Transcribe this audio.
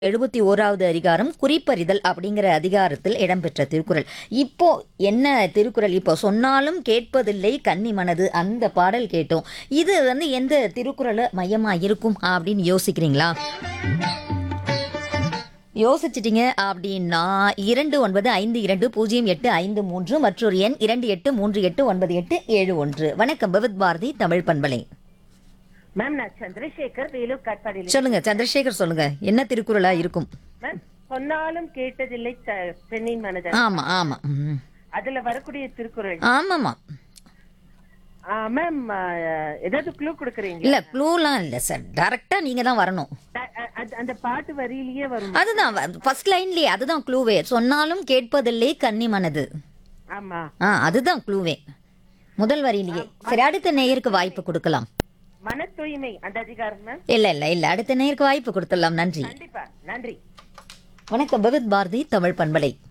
எழுபத்தி ஓராவது அதிகாரம் குறிப்பறிதல் அப்படிங்கிற அதிகாரத்தில் இடம்பெற்ற திருக்குறள் இப்போ என்ன திருக்குறள் இப்போ சொன்னாலும் கேட்பதில்லை கன்னி மனது அந்த பாடல் கேட்டோம் இது வந்து எந்த திருக்குறள் மையமா இருக்கும் அப்படின்னு யோசிக்கிறீங்களா யோசிச்சிட்டீங்க அப்படின்னா இரண்டு ஒன்பது ஐந்து இரண்டு பூஜ்ஜியம் எட்டு ஐந்து மூன்று மற்றொரு எண் இரண்டு எட்டு மூன்று எட்டு ஒன்பது எட்டு ஏழு ஒன்று வணக்கம் பகவத் பாரதி தமிழ் பண்பலை மேம் நான் சந்திரசேகர் வேலூர் காட்பாடியில் சொல்லுங்க சந்திரசேகர் சொல்லுங்க என்ன திருக்குறளா இருக்கும் மேம் சொன்னாலும் கேட்டதில்லை த- பெண்ணின் மனதன் ஆமா ஆமா ம். அதுல வரக்கூடிய திருக்குறள் ஆமாமா ஆ, மேம் ஆ, ஏதாவது க்ளூ கொடுக்குறீங்க இல்ல க்ளூலாம் இல்ல சார் டைரக்டா நீங்க தான் வரணும் அந்த பாட்டு வரியிலேயே வரும் அதுதான் ஃபர்ஸ்ட் லைன்லயே அதுதான் க்ளூவே சொன்னாலும் கேட்பதில்லை கன்னி மனது ஆமா ஆ அதுதான் க்ளூவே முதல் வரியிலேயே சரி அடுத்த நேயருக்கு வாய்ப்பு கொடுக்கலாம் மன தூய்மை அந்த அதிகாரம் மேம் இல்ல இல்ல இல்ல அடுத்த நேயருக்கு வாய்ப்பு கொடுத்துடலாம் நன்றி கண்டிப்பா நன்றி வணக்கம் பகவத் பாரதி தமிழ் பண்பலை